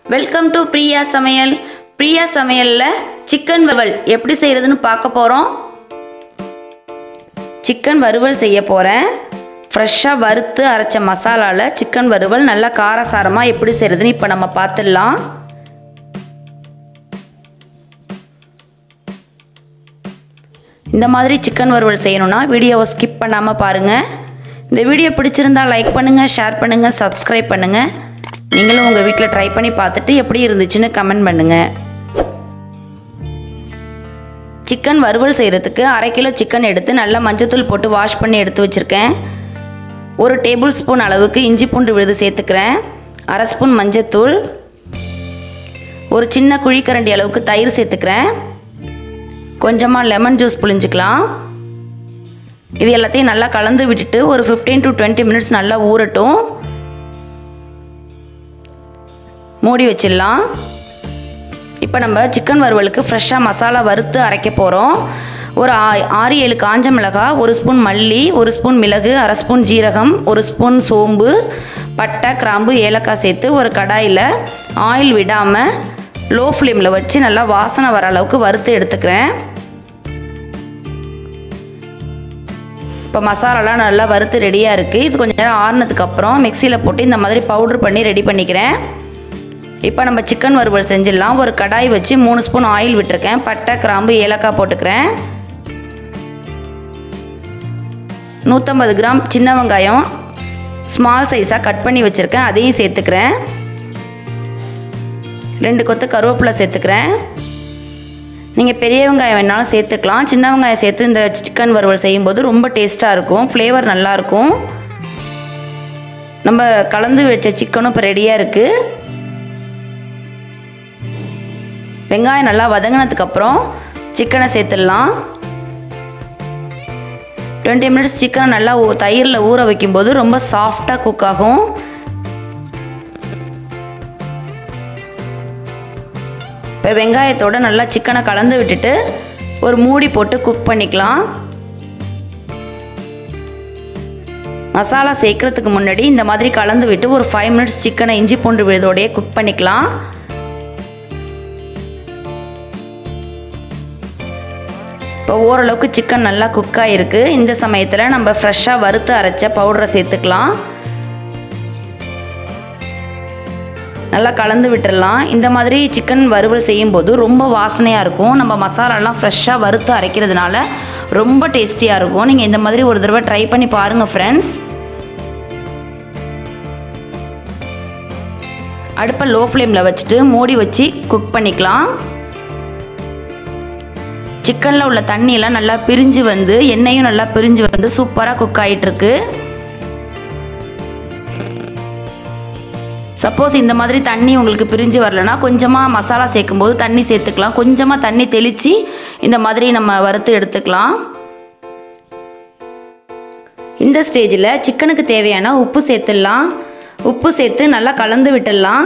welcome to Priya சமையல் பிரியா சமையலில் chicken வறுவல் எப்படி செய்கிறதுன்னு பார்க்க போகிறோம் சிக்கன் வறுவல் செய்ய போகிறேன் ஃப்ரெஷ்ஷாக வறுத்து அரைச்ச மசாலாவில் சிக்கன் வறுவல் நல்லா காரசாரமாக எப்படி செய்கிறதுன்னு இப்போ நம்ம பார்த்துடலாம் இந்த மாதிரி சிக்கன் வறுவல் செய்யணும்னா வீடியோவை ஸ்கிப் பண்ணாமல் பாருங்கள் இந்த வீடியோ பிடிச்சிருந்தா லைக் பண்ணுங்கள் ஷேர் பண்ணுங்கள் சப்ஸ்கிரைப் பண்ணுங்கள் நீங்களும் உங்கள் வீட்டில் ட்ரை பண்ணி பார்த்துட்டு எப்படி இருந்துச்சுன்னு கமெண்ட் பண்ணுங்கள் சிக்கன் வறுவல் செய்கிறதுக்கு அரை கிலோ சிக்கன் எடுத்து நல்லா மஞ்சத்தூள் போட்டு வாஷ் பண்ணி எடுத்து வச்சுருக்கேன் ஒரு டேபிள் ஸ்பூன் அளவுக்கு இஞ்சி பூண்டு விழுது சேர்த்துக்கிறேன் அரை ஸ்பூன் மஞ்சத்தூள் ஒரு சின்ன குழிக்கரண்டி அளவுக்கு தயிர் சேர்த்துக்கிறேன் கொஞ்சமாக லெமன் ஜூஸ் புழிஞ்சிக்கலாம் இது எல்லாத்தையும் நல்லா கலந்து விட்டுட்டு ஒரு ஃபிஃப்டீன் டு டுவெண்ட்டி மினிட்ஸ் நல்லா ஊறட்டும் மூடி வச்சிடலாம் இப்போ நம்ம சிக்கன் வறுவலுக்கு ஃப்ரெஷ்ஷாக மசாலா வறுத்து அரைக்க போகிறோம் ஒரு ஆ- ஆறு ஏழு காஞ்ச மிளகாய் ஒரு ஸ்பூன் மல்லி ஒரு ஸ்பூன் மிளகு அரை ஸ்பூன் ஜீரகம் ஒரு ஸ்பூன் சோம்பு பட்டை கிராம்பு ஏலக்காய் சேர்த்து ஒரு கடாயில் ஆயில் விடாமல் லோ ஃப்ளேமில் வச்சு நல்லா வாசனை வர அளவுக்கு வறுத்து எடுத்துக்கிறேன் இப்போ மசாலாலாம் நல்லா வறுத்து ரெடியாக இருக்குது இது கொஞ்சம் நேரம் ஆறுனதுக்கு அப்புறம் மிக்சியில் போட்டு இந்த மாதிரி பவுட்ரு பண்ணி ரெடி பண்ணிக்கிறேன் இப்போ நம்ம சிக்கன் வறுவல் செஞ்சிடலாம் ஒரு கடாய் வச்சு மூணு ஸ்பூன் ஆயில் விட்டுருக்கேன் பட்டை கிராம்பு ஏலக்காய் போட்டுக்கிறேன் நூற்றம்பது கிராம் சின்ன வெங்காயம் ஸ்மால் சைஸாக கட் பண்ணி வச்சுருக்கேன் அதையும் சேர்த்துக்கிறேன் ரெண்டு கொத்து கருவேப்பிலை சேர்த்துக்கிறேன் நீங்கள் பெரிய வெங்காயம் வேணாலும் சேர்த்துக்கலாம் சின்ன வெங்காயம் சேர்த்து இந்த சிக்கன் வறுவல் செய்யும்போது ரொம்ப டேஸ்ட்டாக இருக்கும் ஃப்ளேவர் நல்லாயிருக்கும் நம்ம கலந்து வச்ச சிக்கனும் இப்போ ரெடியாக இருக்குது வெங்காயம் நல்லா வதங்கினதுக்கப்புறம் சிக்கனை சேர்த்துடலாம் டுவெண்ட்டி மினிட்ஸ் சிக்கனை நல்லா ஊ- தயிரில் ஊற வைக்கும்போது ரொம்ப சாஃப்டாக குக் ஆகும் இப்போ வெங்காயத்தோட நல்லா சிக்கனை கலந்து விட்டுட்டு ஒரு மூடி போட்டு குக் பண்ணிக்கலாம் மசாலா சேர்க்கறதுக்கு முன்னாடி இந்த மாதிரி கலந்து விட்டு ஒரு ஃபைவ் மினிட்ஸ் சிக்கனை இஞ்சி பூண்டு விழுதோடையே குக் பண்ணிக்கலாம் இப்போ ஓரளவுக்கு சிக்கன் நல்லா குக் ஆகிருக்கு இந்த சமயத்தில் நம்ம ஃப்ரெஷ்ஷாக வறுத்து அரைச்ச பவுடரை சேர்த்துக்கலாம் நல்லா கலந்து விட்டுறலாம் இந்த மாதிரி சிக்கன் வறுவல் செய்யும்போது ரொம்ப வாசனையாக இருக்கும் நம்ம மசாலாலாம் ஃப்ரெஷ்ஷாக வறுத்து அரைக்கிறதுனால ரொம்ப டேஸ்டியாக இருக்கும் நீங்கள் இந்த மாதிரி ஒரு தடவை ட்ரை பண்ணி பாருங்கள் ஃப்ரெண்ட்ஸ் அடுப்பை லோ ஃப்ளேமில் வச்சுட்டு மூடி வச்சு குக் பண்ணிக்கலாம் சிக்கனில் உள்ள தண்ணியெல்லாம் நல்லா பிரிஞ்சு வந்து எண்ணெயும் நல்லா பிரிஞ்சு வந்து சூப்பராக குக் ஆகிட்டுருக்கு சப்போஸ் இந்த மாதிரி தண்ணி உங்களுக்கு பிரிஞ்சு வரலனா கொஞ்சமாக மசாலா சேர்க்கும்போது தண்ணி சேர்த்துக்கலாம் கொஞ்சமாக தண்ணி தெளித்து இந்த மாதிரி நம்ம வறுத்து எடுத்துக்கலாம் இந்த ஸ்டேஜில் சிக்கனுக்கு தேவையான உப்பு சேர்த்துடலாம் உப்பு சேர்த்து நல்லா கலந்து விட்டுடலாம்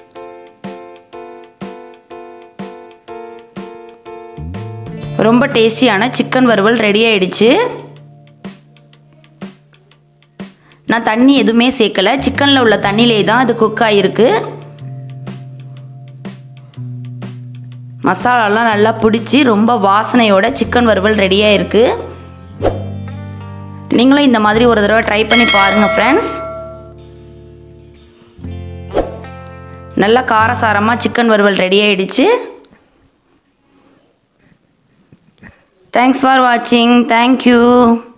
ரொம்ப டேஸ்டியான சிக்கன் வறுவல் ரெடி ஆயிடுச்சு நான் தண்ணி எதுவுமே சேர்க்கல சிக்கனில் உள்ள தண்ணியிலே தான் அது குக் ஆகிருக்கு மசாலாலாம் நல்லா பிடிச்சி ரொம்ப வாசனையோட சிக்கன் வறுவல் ரெடியாக இருக்குது நீங்களும் இந்த மாதிரி ஒரு தடவை ட்ரை பண்ணி பாருங்கள் ஃப்ரெண்ட்ஸ் நல்லா காரசாரமாக சிக்கன் வறுவல் ரெடி ஆயிடுச்சு தேங்க்ஸ் ஃபார் வாட்சிங் தேங்க்யூ